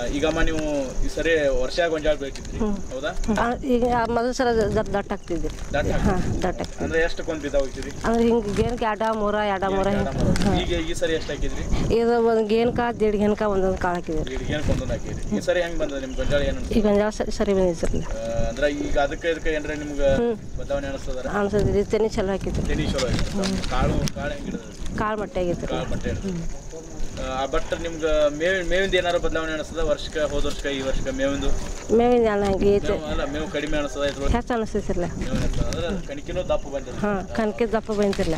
ಈಗಮ್ಮ ನೀವು ಈ ಸರಿ ವರ್ಷ ಗೊಂಜಾಳ ಬೆಳಿತಿದ್ರಿ ಹೌದಾ ಆ, ಈಗ ಮೊದಲ ಸಲ ಜರ ದಟ್ಟ ಆಗ್ತಿದ್ರಿ ದಟ್ಟ ಹಾಂ ದಟ್ಟ ಆಗ್ತಿದ್ರಿ ಅಂದ್ರೆ ಎಷ್ಟು ಕೊಂದ್ ಬಿದ್ದಾವ ಹೋಗ್ತಿದ್ರಿ ಅಂದ್ರೆ ಹಿಂಗೆ ಗೇನ್ಕ ಎರಡ ಮೂರ ಎರಡ ಮೂರ ಈಗ ಈ ಸರಿ ಎಷ್ಟು ಹಾಕಿದ್ರಿ ಇದು ಒಂದು ಗೇನ್ಕ ದೇಡ್ ಗೇನ್ಕ ಒಂದೊಂದು ಕಾಳು ಹಾಕಿದ್ರಿ ಈಗ ಏನು ಕೊಂದೊಂದು ಹಾಕಿದ್ರಿ ಈ ಸರಿ ಹೆಂಗ್ ಬಂದದ ನಿಮ್ ಗೊಂಜಾಳ ಏನು ಈಗ ಗೊಂಜಾಳ ಸರಿ ಸರಿ ಬಂದಿದ್ರಲ್ಲ ಅಂದ್ರೆ ಈಗ ಅದಕ್ಕೆ ಇದಕ್ಕೆ ಏನ್ರ ನಿಮ್ಗೆ ಬದಲಾವಣೆ ಅನಿಸ್ತದಾರ ಅನ್ಸದ್ರಿ ತೆನಿ ಚಲೋ ಹಾಕಿದ್ರಿ ತೆನಿ ಚಲೋ ಐತಿ ಕಾಳು ಕಾಳು ಹೆಂಗಿಡದ ಕಾಳು ಮಟ್ಟೆ ಆಗೈತ್ರಿ ಕಾಳು ಬಟ್ಟೆ ಬಟ್ ನಿಮ್ಗೆ ಮೇವ್ ಮೇವಿಂದ ಏನಾರ ಬದಲಾವಣೆ ಅನಿಸ್ತದ ವರ್ಷಕ್ಕೆ ಹೋದ ವರ್ಷಕ್ಕೆ ಈ ವರ್ಷಕ್ಕೆ ಮೇವಿಂದು ಮೇವಿನ ಎಲ್ಲ ಹಂಗೆ ಐತೆ ಮೇವು ಅಲ್ಲ ಮೇವು ಕಡಿಮೆ ಅನಿಸ್ತದ ಇದ್ರೊಳಗೆ ಹೆಚ್ಚು ಅನಿಸ್ತೈತಿರಲ್ಲ ಮೇವು ಅನಿಸ್ತದ ಅಂದ್ರೆ ಕಣಿಕಿನೂ ದಪ್ಪ ಬಂದಿದೆ ಹಾಂ ಕನಕೆ ದಪ್ಪ ಬಂತಿರಲ್ಲ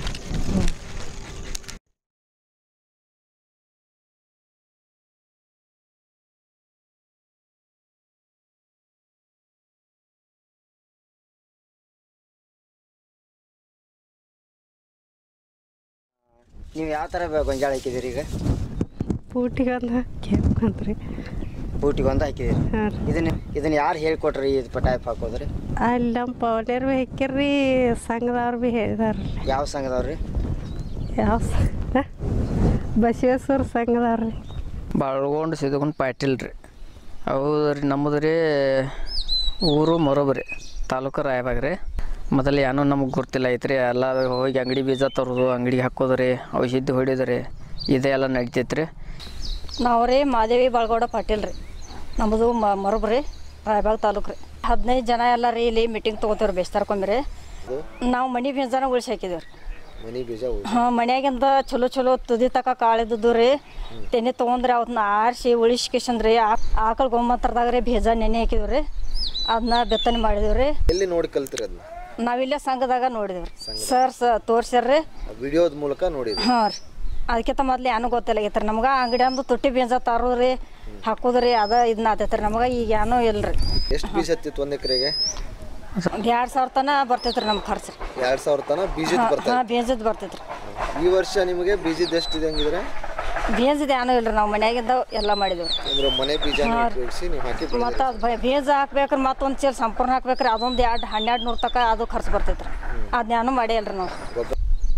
ನೀವು ಯಾವ ಥರ ಬೆ- ಗೊಂಜಾಳ ಹಾಕಿದ್ದೀರಿ ಈಗ ಊಟಿಗೆ ಒಂದು ಕೇಳ್ಕೊಂತ್ರಿ ಊಟಿಗೆ ಒಂದು ಹಾಕಿದ್ದೀರಿ ಹಾಂ ರೀ ಇದನ್ನ ಇದನ್ನ ಯಾರು ಹೇಳ್ಕೊಟ್ರಿ ಇದು ಟೈಪ್ ಹಾಕೋದ್ರಿ ಅಲ್ಲಿ ನಮ್ಮ ಪೌಲ್ಯರು ಭೀ ಹಾಕ್ಯಾರ್ರಿ ಸಂಘದವ್ರು ಭೀ ಹೇಳಿದಾರ್ರಿ ಯಾವ ಸಂಘದವ್ರಿ ಯಾವ ಸಂಘ ಬಸವೇಶ್ವರ ಸಂಘದವ್ರಿ ಬಾಳ್ಗೊಂಡು ಸಿದ್ಕೊಂಡು ಪಾಟೀಲ್ ರೀ ಹೌದು ರೀ ನಮ್ಮದು ರೀ ಊರು ಮೊರಬರಿ ತಾಲೂಕು ರಾಯಬಾಗ ರೀ ಮೊದಲು ಏನೂ ನಮಗೆ ಗೊತ್ತಿಲ್ಲ ಐತ್ರಿ ಎಲ್ಲ ಹೋಗಿ ಅಂಗಡಿ ಬೀಜ ತರೋದು ಅಂಗಡಿಗೆ ಹಾಕೋದು ರೀ ಔಷಧಿ ಹೊಡಿಯೋದು ರೀ ಇದೇ ಎಲ್ಲ ನಡಿತೈತೆ ರೀ ನಾವು ರೀ ಮಾದೇವಿ ಬಾಳ್ಗೌಡ ಪಾಟೀಲ್ ರೀ ನಮ್ಮದು ಮರಬ್ ರೀ ರಾಯಬಾಗ್ ತಾಲೂಕು ರೀ ಹದಿನೈದು ಜನ ಎಲ್ಲ ರೀ ಇಲ್ಲಿ ಮೀಟಿಂಗ್ ತೊಗೋತೀವಿ ರೀ ಬೇಸ್ತಾರ್ಕೊಂಬ್ರಿ ನಾವು ಮನಿ ಬೀಜನ ಉಳಿಸಿ ಹಾಕಿದ್ದೀವಿ ರೀ ಮನಿ ಬೀಜ ಹಾಂ ಮನ್ಯಾಗಿಂದ ಚಲೋ ಚಲೋ ತುದಿ ತಕ ಕಾಳಿದ್ದು ರೀ ತೆನೆ ತೊಗೊಂಡ್ರಿ ಅವನ್ನ ಆರಿಸಿ ಉಳಿಸ್ಕೇಶಂದ್ರಿ ಆಕಳ ಗೊಂಬತ್ತರದಾಗ ರೀ ಬೀಜ ನೆನೆ ಹಾಕಿದ್ವಿ ರೀ ಅದನ್ನ ಬೆತ್ತನೆ ಮಾಡಿದೀವಿ ರೀ ಎಲ್ಲಿ ನೋಡಿ ಕಲ್ತ್ರಿ ಅದನ್ನ ನಾವಿಲ್ಲೇ ಸಂಘದಾಗ ನೋಡಿದೀವಿ ರೀ ಸರ್ ಸ ತೋರ್ಸ್ಯಾರ್ರಿ ವಿಡಿಯೋದ ಮೂಲಕ ನೋಡಿದ್ರಿ ಹಾಂ ರೀ ಅದಕ್ಕಿಂತ ಮೊದ್ಲು ಏನೂ ಗೊತ್ತಿಲ್ಲ ನಮ್ಗೆ ಅಂಗಡಿ ಅಂದು ತುಟ್ಟಿ ಬೀಜ ತರೋದ್ರಿ ಹಾಕೋದ್ರಿ ಅದ ಇದನ್ನ ಆತೈತ್ರಿ ನಮ್ಗೆ ಈಗ ಏನೂ ಇಲ್ಲ ರೀ ಎಷ್ಟು ಬೀಜ ಹತ್ತಿತ್ತು ಒಂದ್ ಎಕರೆಗೆ ಒಂದು ಎರಡು ಸಾವಿರ ತನ ಬರ್ತೈತ್ರಿ ನಮ್ಮ ಖರ್ಚು ರೀ ಎರಡ್ ಸಾವಿರ ತನ ಬೀಜದ ಬರ್ತಾರೆ ಹಾಂ ಬೀಜದ ಬರ್ತೈತ್ರಿ ಈ ವರ್ಷ ನಿಮಗೆ ಬೀಜದ ಎಷ್ಟಿದೆ ಹಂಗಿದ್ರೆ ಬೀಜದ ಏನೂ ಇಲ್ಲ ರೀ ನಾವು ಮನ್ಯಾಗಿಂದ ಎಲ್ಲ ಮಾಡಿದೀವಿ ಅಂದ್ರೆ ಮನೆ ಬೀಜ ಉಪಯೋಗಿಸಿ ನೀವು ಹಾಕಿ ಬೆಳೆದಿರಿ. ಮತ್ತು ಅದು ಬೀಜ ಹಾಕ್ಬೇಕ್ರಿ ಮತ್ತೊಂದು ಚೀಲ ಸಂಪೂರ್ಣ ಹಾಕ್ಬೇಕ್ರಿ ಅದೊಂದು ಎರಡು ಹನ್ನೆರಡು ನೂರು ತಕ ಅದು ಖರ್ಚು ಬರ್ತೈತ್ರಿ ಅದನ್ನೇನು ಮಾಡೇ ಇಲ್ಲ ರೀ ನಾವು ಗೊಬ್ಬರ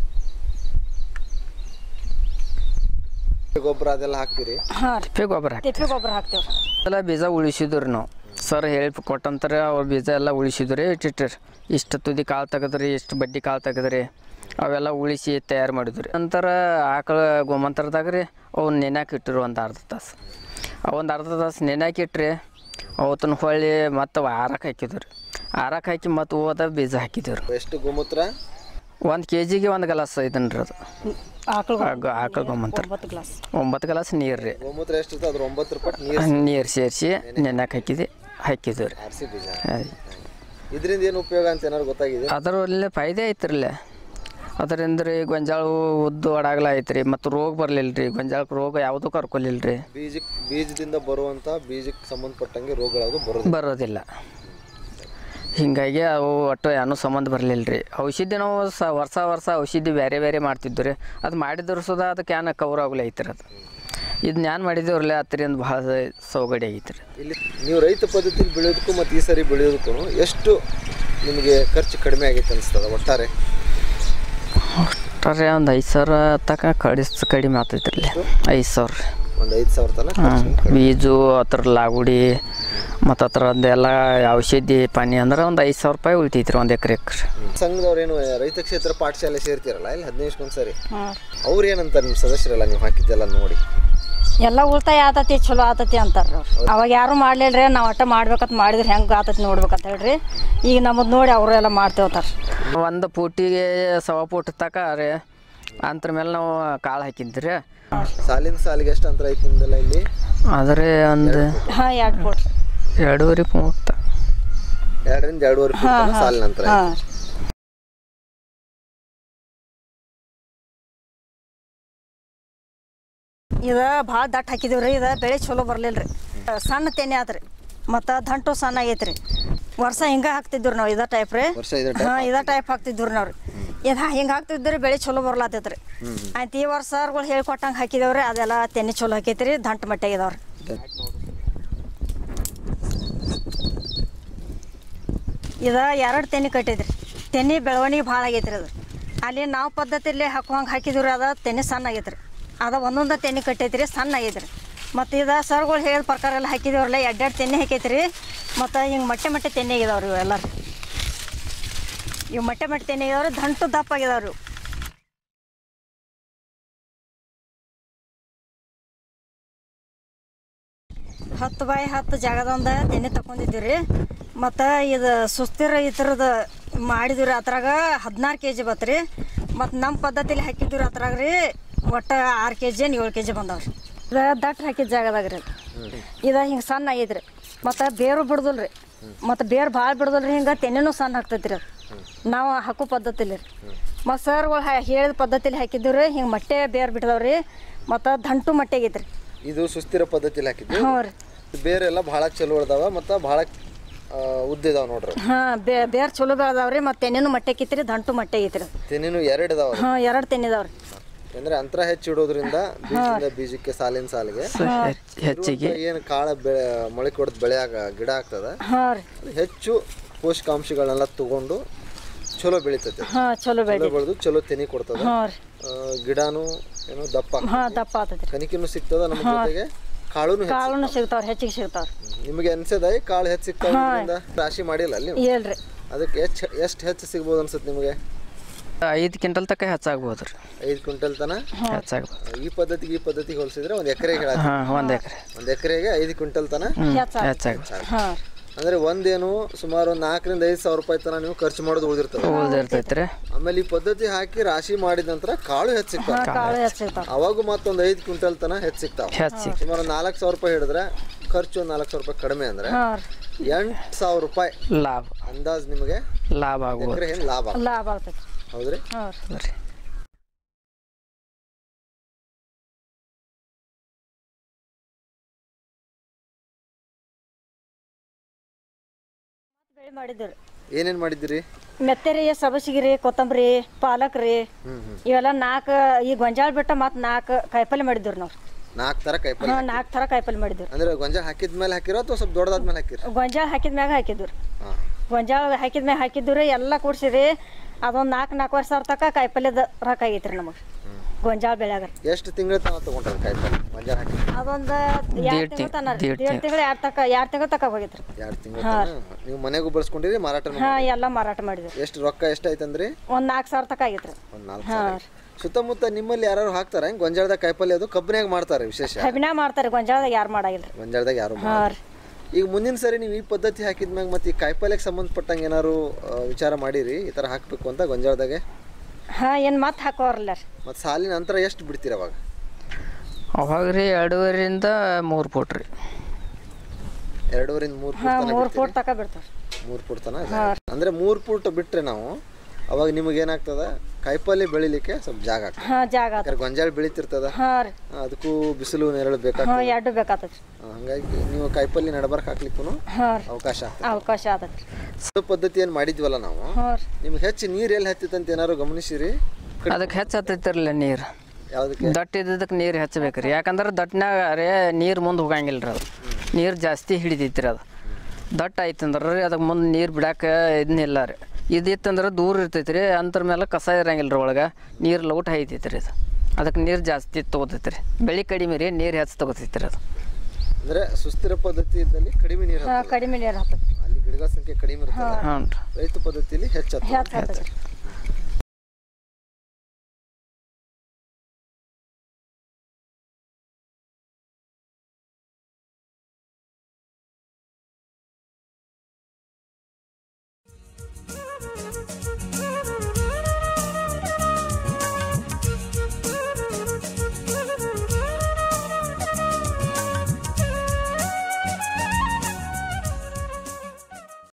ಗೊಬ್ಬರ ಅದೆಲ್ಲ ಹಾಕ್ತೀರಿ ಹಾಂ ರೀ ತಿಪ್ಪೆ ಗೊಬ್ಬರ ಹಾಕಿ ತಿಪ್ಪೆ ಗೊಬ್ಬರ ಹಾಕ್ತೇವೆ ರೀ ಎಲ್ಲ ಬೀಜ ಉಳಿಸಿದ್ರು ರೀ ನಾವು ಸರ್ ಹೇಳಿ ಕೊಟ್ಟಂತಾರೆ ಅವ್ರ ಬೀಜ ಎಲ್ಲ ಉಳಿಸಿದ್ರು ರೀ ಇಟ್ಟಿಟ್ರಿ ಇಷ್ಟು ತುದಿ ಕಾಳು ತೆಗೆದ್ರಿ ಇಷ್ಟು ಬಡ್ಡಿ ಕಾಳು ತೆಗೆದ್ರಿ ಅವೆಲ್ಲ ಉಳಿಸಿ ತಯಾರು ಮಾಡಿದ್ವಿ ರೀ ನಂತರ ಆಕಳ ಗೋಮಂತರದಾಗ ರೀ ಅವ್ನ ನೆನ್ಯಾಕೆ ಇಟ್ಟಿರು ಒಂದು ಅರ್ಧ ತಾಸು ಒಂದು ಅರ್ಧ ತಾಸು ನೆನ್ಯಾಕೆ ಇಟ್ರಿ ಅವತ್ತನ್ನ ಹೊಳ್ಳಿ ಮತ್ತು ಆರಕ್ಕೆ ಹಾಕಿದ್ವಿ ರೀ ಆರಕ್ಕೆ ಹಾಕಿ ಮತ್ತು ಹೋದ ಬೀಜ ಹಾಕಿದ್ವಿ ರೀ ಎಷ್ಟು ಗೋಮೂತ್ರ ಒಂದು ಕೆ ಜಿಗೆ ಒಂದು ಗ್ಲಾಸ್ ಇದನ್ನ ರೀ ಅದು ಆಕಳ ಆಗ- ಆಕಳ ಗೋಮಂತರ ಒಂಬತ್ತು ಗ್ಲಾಸ್ ಒಂಬತ್ತು ಗ್ಲಾಸ್ ನೀರು ರೀ ಗೋಮೂತ್ರ ಎಷ್ಟಿತ್ತು ಅದ್ರ ಒಂಬತ್ತು ರೂಪಾಯಿ ನೀರು ನೀರು ಸೇರಿಸಿ ನೆನ್ಯಾಕೆ ಹಾಕಿದ್ವಿ ಹಾಕಿದ್ವಿ ರೀ ಆರಿಸಿ ಬೀಜ ಆಯ್ತು. ಇದರಿಂದ ಏನು ಉಪಯೋಗ ಅಂತ ಏನಾದ್ರು ಗೊತ್ತಾಗಿದೆ ಅದರಲ್ಲಿ ಫಾಯ್ದೆ ಐತ್ರಲ್ಲ ಅದರಿಂದ ರೀ ಗೊಂಜಾಳ ಉದ್ದು ಒಡಾಗಲ ಐತ್ರಿ ಮತ್ತು ರೋಗ ಬರಲಿಲ್ಲ ರೀ ಗೊಂಜಾಳಕ್ಕೆ ರೋಗ ಯಾವುದೂ ಕರ್ಕೊಲಿಲ್ಲ ರೀ ಬೀಜಕ್ಕೆ ಬೀಜದಿಂದ ಬರುವಂತ ಬೀಜಕ್ಕೆ ಸಂಬಂಧಪಟ್ಟಂಗೆ ರೋಗಗಳು ಬರೋದು ಬರೋದಿಲ್ಲ ಹೀಗಾಗಿ ಅವು ಒಟ್ಟು ಏನೂ ಸಂಬಂಧ ಬರಲಿಲ್ಲ ರೀ ಔಷಧಿ ನಾವು ಸ ವರ್ಷ ವರ್ಷ ಔಷಧಿ ಬೇರೆ ಬೇರೆ ಮಾಡ್ತಿದ್ವಿ ರೀ ಅದು ಮಾಡಿದ್ರು ಸುದ ಅದಕ್ಕೆ ಏನು ಕವರ್ ಆಗಲಿ ಐತ್ರಿ ಅದು ಇದನ್ನ ಏನು ಮಾಡಿದೇವ್ರಲ್ಲ ಅದರಿಂದ ಭಾಳ ಸೌಗಡಿ ಆಗೈತೆ ರೀ ಇಲ್ಲಿ ನೀವು ರೈತ ಪದ್ಧತಿಲಿ ಬೆಳೆಯೋದಕ್ಕೂ ಮತ್ತು ಈ ಸರಿ ಬೆಳೆಯೋದಕ್ಕೂ ಎಷ್ಟು ನಿಮಗೆ ಖರ್ಚು ಕಡಿಮೆ ಆಗೈತೆ ಅನಿಸ್ತದ ಒಟ್ಟಾರೆ ಒಟ್ಟಾರೆ ಒಂದು ಐದು ಸಾವಿರ ತನಕ ಕಡಿಸ್ ಕಡಿಮೆ ಆಗ್ತೈತೆ ರೀ ಐದು ಸಾವಿರ ರೀ ಒಂದು ಐದು ಸಾವಿರ ತನಕ ಹಾಂ ಬೀಜು ಅದ್ರ ಲಾಗುಡಿ ಮತ್ತು ಅದ್ರದ್ದೆಲ್ಲ ಔಷಧಿ ಪಾನಿ ಅಂದ್ರೆ ಒಂದು ಐದು ಸಾವಿರ ರೂಪಾಯಿ ಉಳಿತೈತ್ರಿ ಒಂದು ಎಕರೆಗೆ ಸಂಘದವ್ರೇನು ರೈತ ಕ್ಷೇತ್ರ ಪಾಠಶಾಲೆ ಸೇರ್ತಿರಲ್ಲ ಇಲ್ಲಿ ಹದಿನೈದು ಒಂದ್ಸರಿ ಹಾಂ ಅವ್ರು ಏನಂತಾರೆ ನಿಮ್ಮ ಸದಸ್ಯರೆಲ್ಲ ನೀವು ಹಾಕಿದ್ದೆಲ್ಲ ನೋಡಿ ಎಲ್ಲ ಉಳಿತಾಯ ಆತತಿ ಚಲೋ ಆತತಿ ಅಂತಾರ್ರಿ ಅವ್ರು ಅವಾಗ ಯಾರು ಮಾಡ್ಲಿಲ್ರಿ ನಾವು ಒಟ್ಟ ಮಾಡ್ಬೇಕಂತ ಮಾಡಿದ್ರೆ ಹೆಂಗೆ ಆತತಿ ನೋಡ್ಬೇಕಂತ ಹೇಳ್ರಿ ಈಗ ನಮ್ಮದು ನೋಡಿ ಅವರು ಎಲ್ಲ ಮಾಡ್ತೇವತ್ತಾರ ಒಂದು ಫೂಟಿಗೆ ಸವಾ ಫೂಟ್ ತಕ ರೀ ಅಂತ್ರ ಮೇಲೆ ನಾವು ಕಾಳು ಹಾಕಿದ್ವಿ ರೀ ಸಾಲಿನ ಸಾಲಿಗೆ ಎಷ್ಟು ಅಂತರ ಐತಿ ನಿಮ್ದೆಲ್ಲ ಇಲ್ಲಿ ಆದರೆ ಒಂದು ಹಾಂ ಎರಡು ಕೊಡ್ರಿ ಎರಡೂವರೆ ಮೂವತ್ತು ಎರಡರಿಂದ ಎರಡೂವರೆ ಫೀಟ್ ತನಕ ಸಾಲಿನ ಅಂತರ ಐತಿ. ಹಾಂ ಇದು ಭಾಳ ದಟ್ಟ ಹಾಕಿದೀವಿ ರೀ ಇದು ಬೆಳೆ ಚಲೋ ಬರ್ಲಿಲ್ಲ ರೀ ಸಣ್ಣ ತೆನೆ ಆತ್ರಿ ಮತ್ತು ದಂಟು ಸಣ್ಣ ಆಗೈತ್ರಿ ವರ್ಷ ಹಿಂಗೆ ಹಾಕ್ತಿದ್ವಿ ನಾವು ಇದ ಟೈಪ್ ರೀ ವರ್ಷ ಇದೇ ಹಾಂ ಇದ ಟೈಪ್ ಹಾಕ್ತಿದ್ವಿ ನಾವು ರೀ ಇದು ಹಿಂಗೆ ಹಾಕ್ತಿದ್ವಿ ರೀ ಬೆಳೆ ಚಲೋ ಬರ್ಲಾತೈತೆ ರೀ ಆಯ್ತು ಈ ವರ್ಷ ಸರ್ಗಳು ಹೇಳ್ಕೊಟ್ಟಂಗೆ ಹಾಕಿದೇವ್ರಿ ಅದೆಲ್ಲ ತೆನೆ ಚಲೋ ಹಾಕೈತ್ರಿ ದಂಟು ಮಟ್ಟೆ ಇದಾವ್ರಿ ಇದು ಎರಡು ತೆನೆ ಕಟ್ಟಿದ್ರಿ ತೆನೆ ಬೆಳವಣಿಗೆ ಭಾಳ ಆಗೈತ್ರಿ ಅದು ಅಲ್ಲಿ ನಾವು ಪದ್ಧತಿಯಲ್ಲಿ ಹಾಕುವಂಗೆ ಹಾಕಿದ್ವಿ ರೀ ಅದು ತೆನೆ ಸಣ್ಣ ಆಗೈತ್ರಿ ಅದು ಒಂದೊಂದು ತೆನೆ ಕಟ್ಟೈತ್ರಿ ಸಣ್ಣ ಆಗೈತ್ರಿ ಮತ್ತು ಇದು ಸರ್ಗಳು ಹೇಳಿದ ಪ್ರಕಾರ ಎಲ್ಲ ಹಾಕಿದೇವ್ರಲ್ಲ ಎರಡೆರಡು ತೆನ್ನೆ ಹಾಕೈತ್ರಿ ಮತ್ತು ಹಿಂಗೆ ಮೊಟ್ಟೆ ಮೊಟ್ಟೆ ತೆನ್ನೆ ಆಗಿದಾವ್ರಿ ಇವು ಎಲ್ಲ ಇವು ಮೊಟ್ಟೆ ಮೊಟ್ಟೆ ತೆನ್ನೆ ಆಗಿದಾವ್ರಿ ದಂಟು ದಪ್ಪ ಆಗಿದಾವ್ರಿ ಇವು ಹತ್ತು ಬಾಯಿ ಹತ್ತು ಜಾಗದೊಂದ ತೆನೆ ತಗೊಂಡಿದ್ದೀವಿ ರೀ ಮತ್ತು ಇದು ಸುಸ್ತಿರ ಈ ಥರದ ಮಾಡಿದ್ವಿ ರೀ ಅದ್ರಾಗ ಹದಿನಾರು ಕೆ ಜಿ ಬತ್ತು ರೀ ಮತ್ತು ನಮ್ಮ ಪದ್ಧತಿಲಿ ಹಾಕಿದ್ವಿ ರೀ ಅದ್ರಾಗ ರೀ ಒಟ್ಟು ಆರು ಕೆ ಜಿ ಏಳು ಕೆ ಜಿ ಬಂದಾವ ರೀ ಇದು ದಟ್ಟು ಹಾಕಿದ ಜಾಗದಾಗ ರೀ ಇದು ಹಿಂಗೆ ಸಣ್ಣ ಆಗೈತೆ ರೀ ಮತ್ತು ಬೇರು ಬಿಡ್ದಲ್ ರೀ ಮತ್ತು ಬೇರು ಭಾಳ ಬಿಡ್ದಲ್ ರೀ ಹಿಂಗೆ ತೆನೆನೂ ಸಣ್ಣ ಆಗ್ತೈತೆ ರೀ ಅದು ನಾವು ಹಾಕೋ ಪದ್ಧತಿಲಿ ರೀ ಮತ್ತು ಸರ್ಗಳು ಹೇಳಿದ ಪದ್ಧತಿಲಿ ಹಾಕಿದ್ದೀವಿ ರೀ ಹಿಂಗೆ ಮೊಟ್ಟೆ ಬೇರು ಬಿಟ್ಟದವ್ ರೀ ಮತ್ತು ದಂಟು ಮೊಟ್ಟೆ ಆಗೈತೆ ರೀ ಇದು ಸುಸ್ಥಿರ ಪದ್ಧತಿಲಿ ಹಾಕಿದ್ದು ಹ್ಞೂ ರೀ ಬೇರೆಲ್ಲ ಭಾಳ ಚಲೋ ಅದಾವ ಮತ್ತು ಭಾಳ ಉದ್ದಿದಾವ ನೋಡ್ರಿ ಹಾಂ ಬೇ ಬೇರೆ ಚಲೋ ಬೆಳೆದಾವ್ರಿ ಮತ್ತು ತೆನೆನೂ ಮೊಟ್ಟೆ ಕಿತ್ರಿ ದಂಟು ಮೊಟ್ಟೆ ಐತ್ರಿ ತೆನಿನು ಎರಡು ಇದಾವ ಹಾಂ ಎರಡು ತೆನ್ನಿದಾವ್ರಿ ಅಂದ್ರೆ ಅಂತರ ಹೆಚ್ಚು ಇಡೋದ್ರಿಂದ ಬೀಜದಿಂದ ಬೀಜಕ್ಕೆ ಸಾಲಿನ ಸಾಲಿಗೆ ಹೆಚ್ಚಿಗೆ ಏನು ಕಾಳ ಬೆಳೆ ಮೊಳಕೆ ಹೊಡೆದು ಬೆಳೆಯಾಗ ಗಿಡ ಆಗ್ತದ ಹಾಂ ರೀ ಅದು ಹೆಚ್ಚು ಪೋಷಕಾಂಶಗಳನ್ನೆಲ್ಲ ತಗೊಂಡು ಚಲೋ ಬೆಳಿತೈತೆ ಹಾಂ ಚಲೋ ಬೆಳೆ ಚಲೋ ಬೆಳೆದು ಚಲೋ ತೆನಿ ಕೊಡ್ತದ ಹಾಂ ರೀ ಆ, ಗಿಡನೂ ಏನೋ ದಪ್ಪ ಆಗ್ತದೆ. ಹಾಂ ದಪ್ಪ ಆತೈತಿ ರೀ ಕನಿಕಿನೂ ಸಿಗ್ತದ ನಮ್ಮ ಜೊತೆಗೆ ಕಾಳುನು ಹೆಚ್ಚು ಕಾಳುನು ಸಿಗ್ತಾವ್ರಿ ಹೆಚ್ಚಿಗೆ ಸಿಗ್ತಾವ್ರಿ ನಿಮಗೆ ಅನ್ಸದ ಈ ಕಾಳು ಹೆಚ್ಚು ಸಿಗ್ತಾವ ಇದರಿಂದ ರಾಶಿ ಮಾಡಿಲ್ಲ ಅಲ್ಲಿ ನೀವು? ಹೇಳ್ರಿ ಅದಕ್ಕೆ ಹೆಚ್ಚು ಎಷ್ಟು ಹೆಚ್ಚು ಸಿಗ್ಬೋದು ಅನ್ಸುತ್ತೆ ನಿಮಗೆ ಐದು ಕ್ವಿಂಟಲ್ ತನಕ ಹೆಚ್ಚಾಗ್ಬೋದು ರೀ ಐದು ಕ್ವಿಂಟಲ್ ತನ ಹೆಚ್ಚಾಗ್ಬೋದು ಈ ಪದ್ಧತಿಗೆ ಈ ಪದ್ಧತಿಗೆ ಹೋಲಿಸಿದ್ರೆ ಒಂದು ಎಕರೆಗೆ ಹೇಳ ಹಾಂ ಒಂದು ಎಕರೆ ಒಂದು ಎಕರೆಗೆ ಐದು ಕ್ವಿಂಟಲ್ ತನ ಹೆಚ್ಚಾಗ ಹೆಚ್ಚಾಗ್ಬೋದು ಹಾಂ ಅಂದ್ರೆ ಒಂದೇನು ಸುಮಾರು ಒಂದು ನಾಲ್ಕರಿಂದ ಐದು ಸಾವಿರ ರೂಪಾಯಿ ತನ ನೀವು ಖರ್ಚು ಮಾಡೋದು ಉಳಿದಿರ್ತದೆ ಉಳ್ದಿರ್ತೈತೆ ರೀ ಆಮೇಲೆ ಈ ಪದ್ಧತಿ ಹಾಕಿ ರಾಶಿ ಮಾಡಿದ ನಂತರ ಕಾಳು ಹೆಚ್ಚು ಸಿಗ್ತಾವ ಕಾಳು ಹೆಚ್ಚು ಸಿಗ್ತಾವ ಅವಾಗ ಮತ್ತೊಂದು ಐದು ಕ್ವಿಂಟಲ್ ತನ ಹೆಚ್ಚು ಸಿಗ್ತಾವ ಹೆಚ್ಚು ಸುಮಾರು ನಾಲ್ಕು ಸಾವಿರ ರೂಪಾಯಿ ಹಿಡಿದ್ರೆ ಖರ್ಚು ಒಂದು ನಾಲ್ಕು ಸಾವಿರ ರೂಪಾಯಿ ಕಡಿಮೆ ಅಂದ್ರೆ ಹಾಂ ರೀ ಎಂಟು ಸಾವಿರ ರೂಪಾಯಿ ಲಾಭ ಅಂದಾಜ್ ನಿಮಗೆ ಲಾಭ ಆಗ್ಬೋದು ಎಕರೆ ಏನು ಲಾಭ ಲಾಭ ಆಗ್ತೈತಿ ಹೌದ್ರಿ ಹಾಂ ರೀ ರೀ ಬೆಳೆ ಮಾಡಿದ್ದೀವಿ ಏನೇನು ಮಾಡಿದ್ದೀರಿ ಮೆತ್ತೆರಿ ಸಬಸಿಗೆ ಕೊತ್ತಂಬರಿ ಪಾಲಕ್ ರೀ ಇವೆಲ್ಲ ನಾಲ್ಕು ಈ ಗೊಂಜಾಳ ಬಿಟ್ಟ ಮತ್ತು ನಾಲ್ಕು ಕಾಯಿಪಲ್ಲೆ ಮಾಡಿದ್ದೀವಿ ನಾವು ನಾಲ್ಕು ಥರ ಕಾಯಿಪಲ್ಲೆ ಹಾಂ ನಾಲ್ಕು ಥರ ಕಾಯಿಪಲ್ಲೆ ಮಾಡಿದ್ದೀವಿ ಅಂದ್ರೆ ಗೊಂಜಾಳ ಹಾಕಿದ ಮೇಲೆ ಹಾಕಿರೋ ಅಥವಾ ಸ್ವಲ್ಪ ದೊಡ್ಡದಾದ್ಮೇಲೆ ಹಾಕಿರ ಗೊಂಜಾಳ ಹಾಕಿದ ಮ್ಯಾಗ ಹಾಕಿದ್ವಿ ಹಾಂ ಗೊಂಜಾಳ ಹಾಕಿದ ಮ್ಯಾಗ ಹಾಕಿದ್ವಿ ರೀ ಎಲ್ಲ ಕೂಡ್ಸಿರಿ ಅದೊಂದು ನಾಲ್ಕು ನಾಲ್ಕುವರೆ ಸಾವಿರ ತನಕ ಕಾಯಿಪಲ್ಯದ ರೊಕ್ಕ ಆಗೈತೆ ರೀ ನಮಗೆ ಗೊಂಜಾಳ ಬೆಳ್ಯಾಗ ಎಷ್ಟು ತಿಂಗಳ ತನಕ ತೊಗೊಂಡ್ರಿ ಕಾಯಿಪಲ್ಲೆ ಗೊಂಜಾಳ ಹಾಕಿ ಅದೊಂದು ಎರಡು ತಿಂಗಳು ತನ ರೀ ಎರಡು ತಿಂಗಳು ಎರಡು ತಕ ಎರಡು ತಿಂಗಳು ತಕ ಹೋಗೈತೆ ರೀ ಎರಡು ತಿಂಗಳ ನೀವು ಮನೆಗೂ ಬಳಸ್ಕೊಂಡಿರಿ ಮಾರಾಟ ಹಾಂ ಎಲ್ಲ ಮಾರಾಟ ಮಾಡಿದ್ವಿ ಎಷ್ಟು ರೊಕ್ಕ ಎಷ್ಟಾಯ್ತಂದ್ರಿ ಒಂದು ನಾಲ್ಕು ಸಾವಿರ ತಕ ಆಗೈತೆ ರೀ ಒಂದು ನಾಲ್ಕು ಸಾವಿರ ಸುತ್ತಮುತ್ತ ನಿಮ್ಮಲ್ಲಿ ಯಾರು ಹಾಕ್ತಾರ ಹೆಂಗ್ ಗೊಂಜಾಳದಾಗ ಕಾಯಿಪಲ್ಲೆ ಅದು ಕಬ್ಬಿನಾಗ ಮಾಡ್ತಾರೆ ವಿಶೇಷ ಕಬ್ಬಿನ ಮಾಡ್ತಾರೆ ಗೊಂಜಾಳದಾಗ ಯಾರು ಮಾಡಾಗಿಲ್ಲ ರೀ ಗೊಂಜಾಳದಾಗ ಯಾರು ಹಾಂ ಮಾಡಲ್ಲ. ರೀ ಈಗ ಮುಂದಿನ ಸರಿ ನೀವು ಈ ಪದ್ಧತಿ ಹಾಕಿದ್ಮ್ಯಾಗ ಮತ್ತೆ ಈ ಕಾಯಿಪಲ್ಯಕ್ಕೆ ಸಂಬಂಧಪಟ್ಟಂಗೆ ಏನಾರು ಆ, ವಿಚಾರ ಮಾಡಿರಿ ಈ ಥರ ಹಾಕಬೇಕು ಅಂತ ಗೊಂಜಾಳದಾಗೆ ಹಾಂ ಏನು ಮತ್ತೆ ಹಾಕೋರಲ್ಲ ರೀ ಮತ್ತು ಸಾಲಿನ ಅಂತರ ಎಷ್ಟು ಬಿಡ್ತೀರ ಅವಾಗ ಅವಾಗ ರೀ ಎರಡೂವರೆಯಿಂದ ಮೂರು ಫುಟ್ ರೀ ಎರಡೂವರಿಂದ ಮೂರು ಹಾಂ ಫುಟ್ ಮೂರು ಫೂಟ್ ತಕ ಬಿಡ್ತಾರೆ ಮೂರು ಫುಟ್ ತನ ಅಂದ್ರೆ ಮೂರು ಫುಟ್ ಬಿಟ್ರೆ ನಾವು ಅವಾಗ ನಿಮಗೆ ಏನಾಗ್ತದ ಕಾಯಿಪಲ್ಲೆ ಬೆಳಿಲಿಕ್ಕೆ ಸ್ವಲ್ಪ ಜಾಗ ಆಗ್ತದೆ ಹಾಂ ಜಾಗ ಆತ ಯಾಕಂದ್ರೆ ಗೊಂಜಾಳ ಬೆಳಿತಿರ್ತದ ಹಾಂ ರೀ ಆ, ಅದಕ್ಕೂ ಬಿಸಿಲು ನೆರಳು ಬೇಕಾಗ್ತದೆ ಹಾಂ ಎರಡು ಬೇಕಾತೈತೆ ರೀ ಆ, ಹಂಗಾಗಿ ನೀವು ಕಾಯಿಪಲ್ಲೆ ನಡಬರ್ಕ್ ಹಾಕ್ಲಿಕ್ಕೂ ಹಾಂ ರೀ ಅವಕಾಶ ಆಗ್ತದೆ ಅವಕಾಶ ಆತೈತೆ ರೀ ಇದು ಪದ್ಧತಿ ಏನು ಮಾಡಿದ್ವಲ್ಲ ನಾವು ಹಾಂ ರೀ ನಿಮ್ಗೆ ಹೆಚ್ಚು ನೀರು ಎಲ್ಲಿ ಹತ್ತಿತ್ತಂತ ಏನಾರು ಗಮನಿಸಿರಿ ಅದಕ್ಕೆ ಹೆಚ್ಚು ಹತ್ತೈತಿರಲ್ಲ ನೀರು ಯಾವುದಕ್ಕೆ ದಟ್ಟ ಇದ್ದದಕ್ಕೆ ನೀರು ಹೆಚ್ಚಬೇಕು ರೀ ಯಾಕಂದ್ರೆ ದಟ್ಟನಾಗ ರೇ ನೀರು ಮುಂದೆ ಹೋಗಂಗಿಲ್ಲ ರೀ ಅದು ನೀರು ಜಾಸ್ತಿ ಹಿಡಿತೈತಿ ರೀ ಅದು ದಟ್ಟ ಆಯ್ತಂದ್ರೆ ರೀ ಅದಕ್ಕೆ ಮುಂದೆ ನೀರು ಬಿಡಕ್ಕೆ ಇದನ್ನಿಲ್ಲ ರೀ ಇದಿತ್ತಂದ್ರೆ ದೂರ ಇರ್ತೈತಿ ರೀ ಅಂತರ ಮೇಲೆ ಕಸ ಇರಂಗಿಲ್ಲ ರೀ ಒಳಗೆ ನೀರು ಲೌಟ್ ಐತೈತಿ ರೀ ಅದು ಅದಕ್ಕೆ ನೀರು ಜಾಸ್ತಿ ತೊಗೋತೈತಿ ರೀ ಬೆಳೆ ಕಡಿಮೆ ರೀ ನೀರು ಹೆಚ್ಚು ತೊಗೋತೈತಿ ರೀ ಅದು ಅಂದ್ರೆ ಸುಸ್ಥಿರ ಪದ್ಧತಿ ಇದ್ದಲ್ಲಿ ಕಡಿಮೆ ನೀರು ಹಾಂ ಹತ್ತಲ್ಲ. ಕಡಿಮೆ ನೀರು ಹಾಕ್ತೈತೆ ಅಲ್ಲಿ ಗಿಡಗಳ ಸಂಖ್ಯೆ ಕಡಿಮೆ ಇರ್ತದೆ ಹ್ಞೂ ರೀ ರೈತ ಪದ್ಧತಿಯಲ್ಲಿ ಹೆಚ್ಚು ಹತ್ತದ. ಹೆಚ್ಚು ಹಾಕ್ತೈತೆ ರೀ